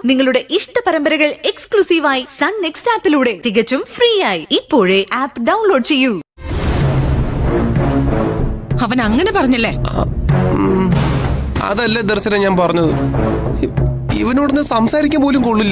നിങ്ങളുടെ ഇഷ്ട പരമ്പരകൾ എക്സ്ക്ലൂസീവായി സൺ നെക്സ്റ്റ് ആപ്പിലൂടെ തികച്ചും ഫ്രീ ആയി ഇപ്പോഴേ ആപ്പ് ഡൗൺലോഡ് ചെയ്യൂ അവൻ അങ്ങനെ പറഞ്ഞല്ലേ അതല്ല ദർശനം ഞാൻ പറഞ്ഞത് ഇ- ഇവനോടൊന്ന് സംസാരിക്കാൻ പോലും കൊള്ളില്ല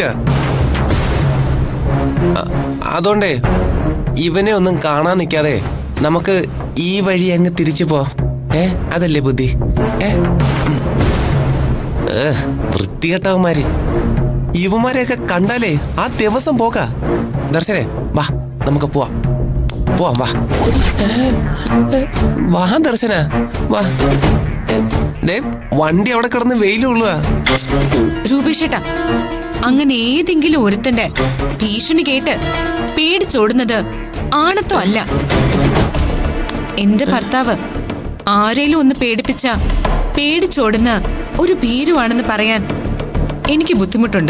അ- അതുകൊണ്ടേ ഇവനെ ഒന്നും കാണാൻ നിൽക്കാതെ നമുക്ക് ഈ വഴി അങ്ങ് തിരിച്ചു പോ ഏ അതല്ലേ ബുദ്ധി ഏ ഉം. ഏ, വൃത്തികെട്ടവന്മാര് ഇവന്മാരെയൊക്കെ കണ്ടാലേ ആ ദിവസം പോകാ ദർശനെ വാ നമുക്ക് പോവാം പോവാം വാ വാ ദർശന വാ ഏ, ദേ, വണ്ടി അവിടെ കിടന്ന് വെയിൽ കൊള്ളുക രൂപേഷേട്ടാ അങ്ങനെ ഏതെങ്കിലും ഒരുത്തന്റെ ഭീഷണി കേട്ട് പേടിച്ചോടുന്നത് ആണത്തോ അല്ല എന്റെ ഭർത്താവ് ആരേലും ഒന്ന് പേടിപ്പിച്ച പേടിച്ചോടുന്ന ഒരു ഭീരുവാണെന്ന് പറയാൻ എനിക്ക് ബുദ്ധിമുട്ടുണ്ട്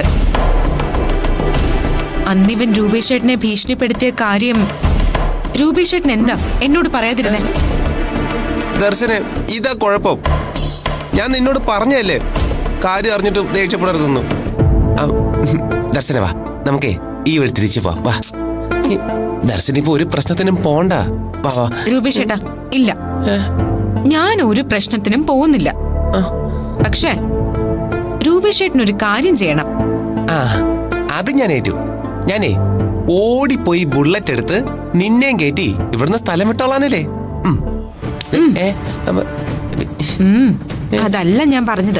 അന്നിവൻ രൂപേഷേട്ടനെ ഭീഷണിപ്പെടുത്തിയ കാര്യം രൂപേഷേട്ടൻ എന്താ എന്നോട് പറയാതിരുന്നേ ദർശനെ ഇതാ കുഴപ്പം ഞാൻ നിന്നോട് പറഞ്ഞല്ലേ കാര്യം അറിഞ്ഞിട്ടും ദേഷ്യപ്പെടരുതെന്നു ആ, ദർശന വാ നമുക്കേ ഈ വഴി തിരിച്ചു പോവാം വാ ഈ ദർശന ഇപ്പൊ ഒരു പ്രശ്നത്തിനും പോണ്ട വാ വാ രൂപേഷേട്ടാ ഇല്ല ഞാൻ ഒരു പ്രശ്നത്തിനും പോകുന്നില്ല ആ, പക്ഷേ രൂപേഷേട്ടൻ ഒരു കാര്യം ചെയ്യണം ആ അത് ഞാൻ ഏറ്റു ഞാനേ ഓടിപ്പോയി ബുള്ളറ്റ് എടുത്ത് നിന്നെയും കയറ്റി ഇവിടുന്ന് സ്ഥലം വിട്ടോളാനല്ലേ ഉം. ഏ, അപ്പൊ, ഉം, അതല്ല ഞാൻ പറഞ്ഞത്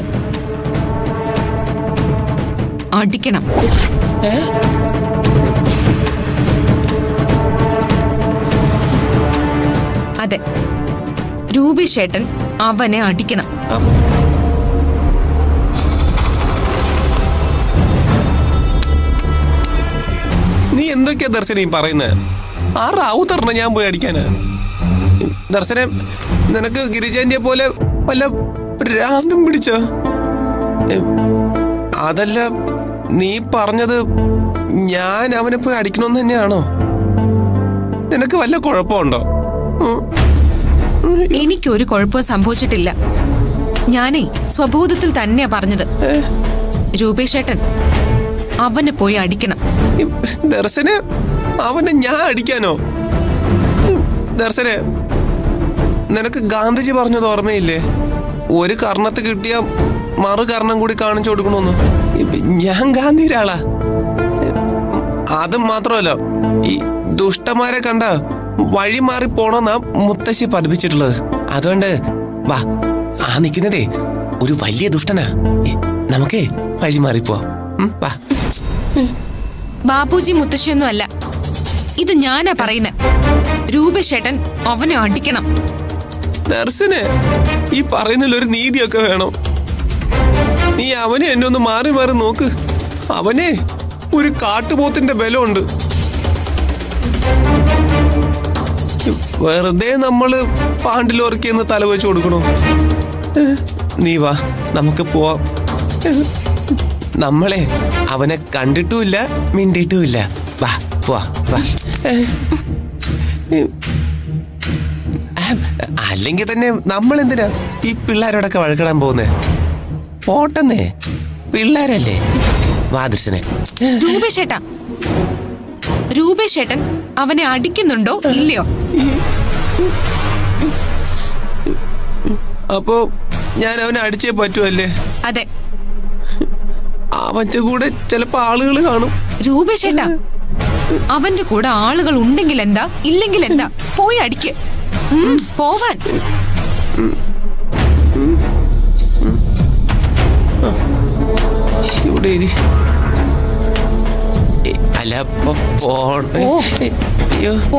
അടിക്കണം അതെ രൂപേഷേട്ടൻ അവനെ അടിക്കണം നീ എന്തൊക്കെയാ ദർശന ഈ പറയുന്നത് ആ റാവു തരണ ഞാൻ പോയി അടിക്കാനാ ദർശനം നിനക്ക് ഗിരിജാന്റെ പോലെ വല്ല ഭ്രാന്തും പിടിച്ചോ എം, അതല്ല നീ പറഞ്ഞത് ഞാൻ അവനെ പോയി അടിക്കണമെന്ന് തന്നെയാണോ നിനക്ക് വല്ല കുഴപ്പമുണ്ടോ ഉം. എനിക്കൊരു കുഴപ്പവും സംഭവിച്ചിട്ടില്ല ഞാനേ സ്വബോധത്തിൽ തന്നെയാ പറഞ്ഞത് രൂപേഷേട്ടൻ അവനെ പോയി അടിക്കണം ഈ ദർശനെ അവനെ ഞാൻ അടിക്കാനോ ഉം, ദർശനെ നിനക്ക് ഗാന്ധിജി പറഞ്ഞത് ഓർമ്മയില്ലേ ഒരു കർണത്ത് കിട്ടിയ മറു കർണം കൂടി കാണിച്ചു കൊടുക്കണമെന്ന് ഇപ്പ ഞാൻ ഗാന്ധിയുടെ ആളാ അത് മാത്രമല്ല ഈ ദുഷ്ടന്മാരെ കണ്ട വഴി മാറി പോണെന്നാ മുത്തശ്ശി പഠിപ്പിച്ചിട്ടുള്ളത് അതുകൊണ്ട് വാ ആ നിൽക്കുന്നതേ ഒരു വലിയ ദുഷ്ടനാ ഏ, നമുക്കേ വഴി മാറിപ്പോ വാ ബാബുജി മുത്തശ്ശിയൊന്നും അല്ല ഇത് ഞാനാ പറയുന്നത് രൂപേഷേട്ടൻ അവനെ അടിക്കണം ദർശന് ഈ പറയുന്നതിൽ ഒരു നീതിയൊക്കെ വേണം നീ അവനെ എന്നെ ഒന്ന് മാറി മാറി നോക്ക് അവനെ ഒരു കാട്ടുപോത്തിന്റെ ബലമുണ്ട് വെറുതെ നമ്മള് പാണ്ടിലോറിക്ക് തല വെച്ച് കൊടുക്കണോ ഏ, നീ വാ നമുക്ക് പോവാം ഏ, നമ്മളെ അവനെ കണ്ടിട്ടുമില്ല മിണ്ടിയിട്ടുമില്ല വാ പോവാ വാ ഏ, ഏ, അല്ലെങ്കിൽ തന്നെ നമ്മൾ എന്തിനാ ഈ പിള്ളേരോടൊക്കെ വഴക്കിടാൻ പോകുന്നേ പോട്ടെന്നേ പിള്ളേരല്ലേ വാദൃശനെ രൂപേഷേട്ടാ രൂപേഷേട്ടൻ അവനെ അടിക്കുന്നുണ്ടോ ഇല്ലയോ അപ്പോ ഞാൻ അവനെ അടിച്ചേ പറ്റുമല്ലേ അതെ അവന്റെ കൂടെ ചിലപ്പോ ആളുകൾ കാണും രൂപേഷേട്ടാ അവന്റെ കൂടെ ആളുകൾ ഉണ്ടെങ്കിൽ എന്താ ഇല്ലെങ്കിൽ എന്താ പോയി അടിക്ക് ഉം, പോവാൻ ഇവിടെ ഇരി. ഏ, അല്ല അപ്പൊ പോട്ടെ ഓ. ഏ, അയ്യോ പോ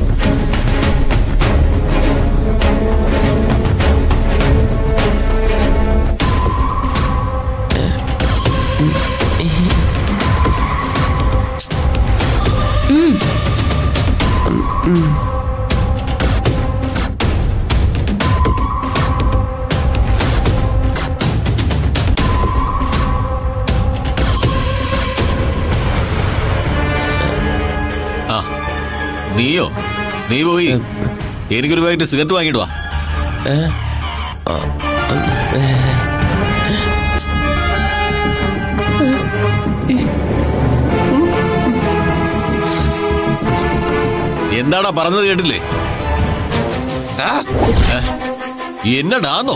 ആ നീയോ നീ പോയി എനിക്കൊരു പാക്കറ്റ് സിഗരറ്റ് വാങ്ങിട്ട് വാ എന്താടാ പറഞ്ഞത് കേട്ടില്ലേ ആ, എന്നടാന്നോ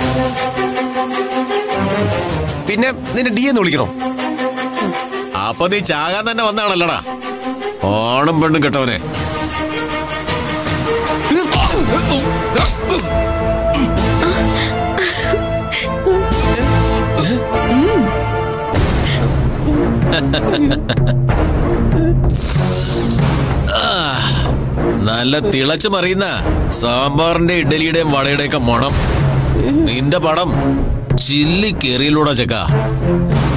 പിന്നെ നിന്റെ ഡി എന്ന് വിളിക്കണോ അപ്പൊ നീ ചാകാൻ തന്നെ വന്നാണല്ലടാ ഓണം പെണ്ണും കെട്ടവനെ ആ, നല്ല തിളച്ചു മറിയുന്ന സാമ്പാറിന്റെ ഇഡലിയുടെയും വടയുടെയൊക്കെ മണം നിന്റെ പടം ചില്ലി കെറിയിലൂടെ ചെക്ക